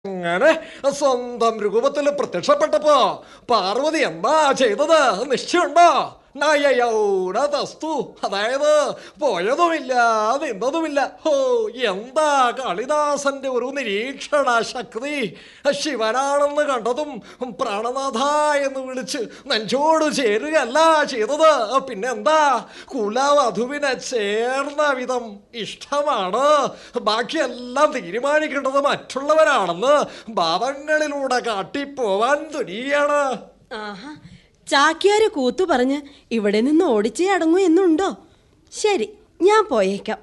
അങ്ങനെ സ്വന്തം രൂപത്തിൽ പ്രത്യക്ഷപ്പെട്ടപ്പോ പാർവതി എന്താ ചെയ്തത് നിശ്ചയുണ്ടോ നയയൗടതസ്തു അതായത് പോയതുമില്ല നിന്നതുമില്ല ഹോ എന്താ കാളിദാസന്റെ ഒരു നിരീക്ഷണ ശക്തി ശിവനാണെന്ന് കണ്ടതും പ്രാണനാഥ എന്ന് വിളിച്ച് നെഞ്ചോട് ചേരുകയല്ല ചെയ്തത് പിന്നെന്താ കുലവധുവിനെ ചേർന്ന വിധം ഇഷ്ടമാണ് ബാക്കിയെല്ലാം തീരുമാനിക്കേണ്ടത് മറ്റുള്ളവരാണെന്ന് ഭാവങ്ങളിലൂടെ കാട്ടിപ്പോവാൻ തുനിയാണ് ആഹാ ചാക്യാര് കൂത്തു പറഞ്ഞ് ഇവിടെ നിന്ന് ഓടിച്ചേ അടങ്ങൂ എന്നുണ്ടോ ശരി ഞാൻ പോയേക്കാം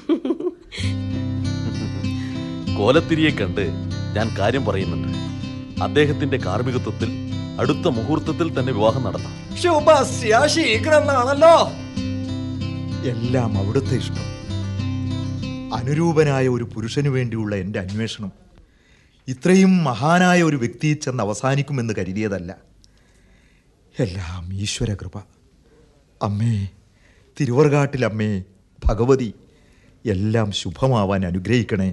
കോലത്തിരിയെ കണ്ട് ഞാൻ കാര്യം പറയുന്നുണ്ട് അദ്ദേഹത്തിന്റെ കാർമ്മികത്വത്തിൽ അടുത്ത മുഹൂർത്തത്തിൽ തന്നെ വിവാഹം നടത്താം ശുഭസ്യ ശീഘ്രം എന്നാണല്ലോ എല്ലാം അവിടുത്തെ ഇഷ്ടം അനുരൂപനായ ഒരു പുരുഷനു വേണ്ടിയുള്ള എൻ്റെ അന്വേഷണം ഇത്രയും മഹാനായ ഒരു വ്യക്തിയിൽ ചെന്ന് അവസാനിക്കുമെന്ന് കരുതിയതല്ല എല്ലാം ഈശ്വര കൃപ അമ്മേ തിരുവർകാട്ടിലമ്മേ ഭഗവതി എല്ലാം ശുഭമാവാൻ അനുഗ്രഹിക്കണേ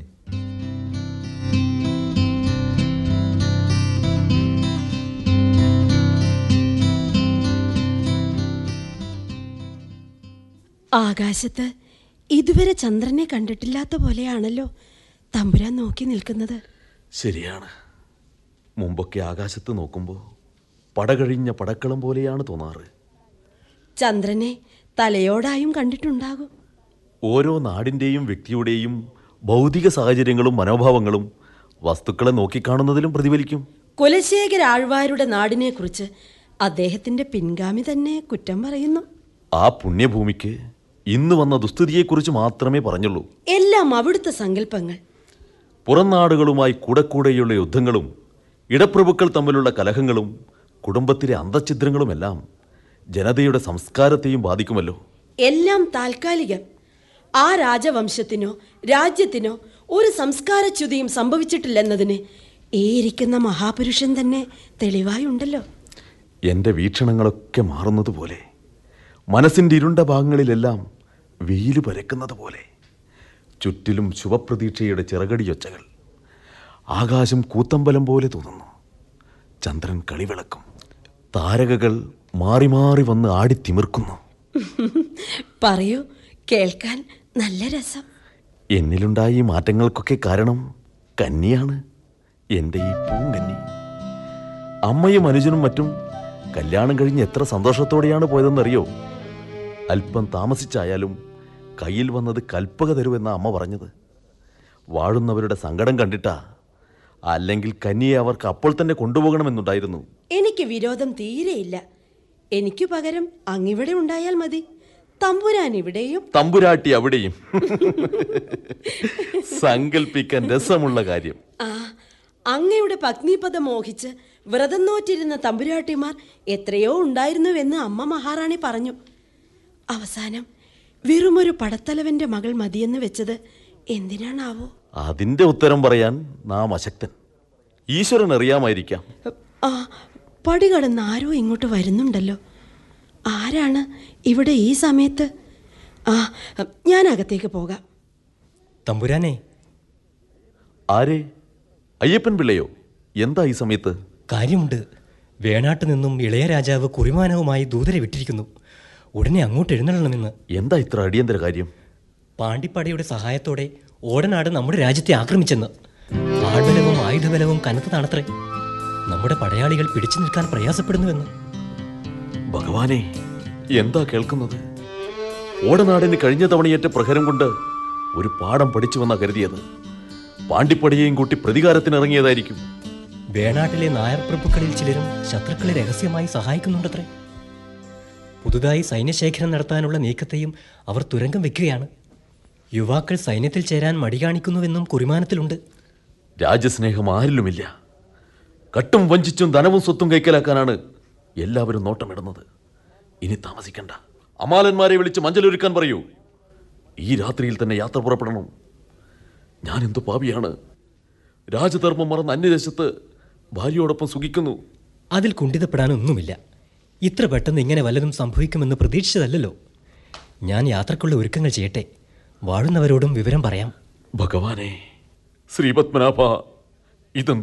ആകാശത്ത് ഇതുവരെ ചന്ദ്രനെ കണ്ടിട്ടില്ലാത്ത പോലെയാണല്ലോ തമ്പുരാൻ നോക്കി നിൽക്കുന്നത് ശരിയാണ് മുമ്പൊക്കെ ആകാശത്ത് നോക്കുമ്പോൾ പടകഴിഞ്ഞ പടക്കളം പോലെയാണ് തോന്നാറ് ചന്ദ്രനെ തലയോടായും കണ്ടിട്ടുണ്ടാകും ഓരോ നാടിൻ്റെയും വ്യക്തിയുടെയും ഭൗതിക സാഹചര്യങ്ങളും മനോഭാവങ്ങളും വസ്തുക്കളെ നോക്കിക്കാണുന്നതിലും പ്രതിഫലിക്കും കുലശേഖര ആഴ്വാരുടെ നാടിനെക്കുറിച്ച് അദ്ദേഹത്തിന്റെ പിൻഗാമി തന്നെ കുറ്റം പറയുന്നു ആ പുണ്യഭൂമിക്ക് ഇന്ന് വന്ന ദുസ്ഥിതിയെക്കുറിച്ച് മാത്രമേ പറഞ്ഞുള്ളൂ എല്ലാം അവിടുത്തെ സങ്കല്പങ്ങൾ പുറം നാടുകളുമായി കൂടെ കൂടെയുള്ള യുദ്ധങ്ങളും ഇടപ്രഭുക്കൾ തമ്മിലുള്ള കലഹങ്ങളും കുടുംബത്തിലെ അന്തഛിദ്രങ്ങളുമെല്ലാം ജനതയുടെ സംസ്കാരത്തെയും ബാധിക്കുമല്ലോ എല്ലാം താൽക്കാലികം ആ രാജവംശത്തിനോ രാജ്യത്തിനോ ഒരു സംസ്കാരച്യുതിയും സംഭവിച്ചിട്ടില്ലെന്നതിന് ഈ ഇരിക്കുന്ന മഹാപുരുഷൻ തന്നെ തെളിവായുണ്ടല്ലോ എൻ്റെ വീക്ഷണങ്ങളൊക്കെ മാറുന്നത് പോലെ മനസ്സിൻ്റെ ഇരുണ്ട ഭാഗങ്ങളിലെല്ലാം വെയിൽ പരക്കുന്നത് പോലെ ചുറ്റിലും ശുഭപ്രതീക്ഷയുടെ ചിറകടിയൊച്ചകൾ ആകാശം കൂത്തമ്പലം പോലെ തോന്നുന്നു ചന്ദ്രൻ കളിവിളക്കും താരകകൾ മാറി മാറി വന്ന് ആടിത്തിമിർക്കുന്നു പറയൂ കേൾക്കാൻ നല്ല രസം എന്നിലുണ്ടായ ഈ മാറ്റങ്ങൾക്കൊക്കെ കാരണം കന്നിയാണ് എൻ്റെ ഈ പൂങ്കന്നി അമ്മയും അനുജനും മറ്റും കല്യാണം കഴിഞ്ഞ് എത്ര സന്തോഷത്തോടെയാണ് പോയതെന്നറിയോ അല്പം താമസിച്ചായാലും കയ്യിൽ വന്നത് കൽപ്പക തരുമെന്ന അമ്മ പറഞ്ഞത് വാഴുന്നവരുടെ സങ്കടം കണ്ടിട്ടാ അല്ലെങ്കിൽ കന്നിയെ അവർക്ക് അപ്പോൾ തന്നെ കൊണ്ടുപോകണമെന്നുണ്ടായിരുന്നു എനിക്ക് വിരോധം തീരെയില്ല എനിക്ക് പകരം അങ്ങിവിടെ ഉണ്ടായാൽ മതി തമ്പുരാൻ ഇവിടെയും തമ്പുരാട്ടി അവിടെയും സങ്കൽപ്പിക്കാൻ രസമുള്ള കാര്യം ആ അങ്ങയുടെ പത്നീപദം മോഹിച്ച് വ്രതം നോറ്റിരുന്ന തമ്പുരാട്ടിമാർ എത്രയോ ഉണ്ടായിരുന്നുവെന്ന് അമ്മ മഹാറാണി പറഞ്ഞു അവസാനം വെറുമൊരു പടത്തലവന്റെ മകൾ മതിയെന്ന് വെച്ചത് എന്തിനാണാവോ അതിന്റെ ഉത്തരം പറയാൻ നാം അശക്തൻ ഈശ്വരൻ അറിയാമായിരിക്കാം ആ പടി കടന്ന് ആരോ ഇങ്ങോട്ട് വരുന്നുണ്ടല്ലോ ആരാണ് ഇവിടെ ഈ സമയത്ത് ആ ഞാൻ അകത്തേക്ക് പോകാം തമ്പുരാനെ ആരെ അയ്യപ്പൻ പിള്ളയോ എന്താ ഈ സമയത്ത് കാര്യമുണ്ട് വേണാട്ട് നിന്നും ഇളയ രാജാവ് കുറിമാനവുമായി ദൂതരെ വിട്ടിരിക്കുന്നു ഉടനെ അങ്ങോട്ട് എഴുന്നള്ളണമെന്ന് എന്താ ഇത്ര അടിയന്തര കാര്യം പാണ്ടിപ്പടയുടെ സഹായത്തോടെ ഓടനാട് നമ്മുടെ രാജ്യത്തെ ആക്രമിച്ചെന്ന് ആൾബലവും ആയുധബലവും കനത്തതാണത്രേ നമ്മുടെ പടയാളികൾ പിടിച്ചു നിൽക്കാൻ പ്രയാസപ്പെടുന്നുവെന്ന് ഭഗവാനെ എന്താ കേൾക്കുന്നത് ഓടനാടിന് കഴിഞ്ഞ തവണയേറ്റ പ്രഹരം കൊണ്ട് ഒരു പാഠം പഠിച്ചുവെന്നാ കരുതിയത് പാണ്ടിപ്പടയെയും കൂട്ടി പ്രതികാരത്തിനിറങ്ങിയതായിരിക്കും വേണാട്ടിലെ നായർ പ്രഭുക്കളിൽ ചിലരും ശത്രുക്കളെ രഹസ്യമായി സഹായിക്കുന്നുണ്ടത്രേ പുതുതായി സൈന്യശേഖരം നടത്താനുള്ള നീക്കത്തെയും അവർ തുരങ്കം വെക്കുകയാണ് യുവാക്കൾ സൈന്യത്തിൽ ചേരാൻ മടി കാണിക്കുന്നുവെന്നും കുറിമാനത്തിലുണ്ട് രാജ്യസ്നേഹം ആരിലുമില്ല കട്ടും വഞ്ചിച്ചും ധനവും സ്വത്തും കൈക്കലാക്കാനാണ് എല്ലാവരും നോട്ടമിടുന്നത് ഇനി താമസിക്കണ്ട അമാലന്മാരെ വിളിച്ച് മഞ്ചലൊരുക്കാൻ പറയൂ ഈ രാത്രിയിൽ തന്നെ യാത്ര പുറപ്പെടണം ഞാൻ എന്തു പാപിയാണ് രാജധർമ്മം മറന്ന് അന്യദേശത്ത് ഭാര്യയോടൊപ്പം സുഖിക്കുന്നു അതിൽ കുണ്ഠിതപ്പെടാനൊന്നുമില്ല ഇത്ര പെട്ടെന്ന് ഇങ്ങനെ വല്ലതും സംഭവിക്കുമെന്ന് പ്രതീക്ഷിച്ചതല്ലല്ലോ ഞാൻ യാത്രക്കുള്ള ഒരുക്കങ്ങൾ ചെയ്യട്ടെ വാഴുന്നവരോടും വിവരം പറയാം ഭഗവാനെ ശ്രീപത്മനാഭ ഇതെന്ത്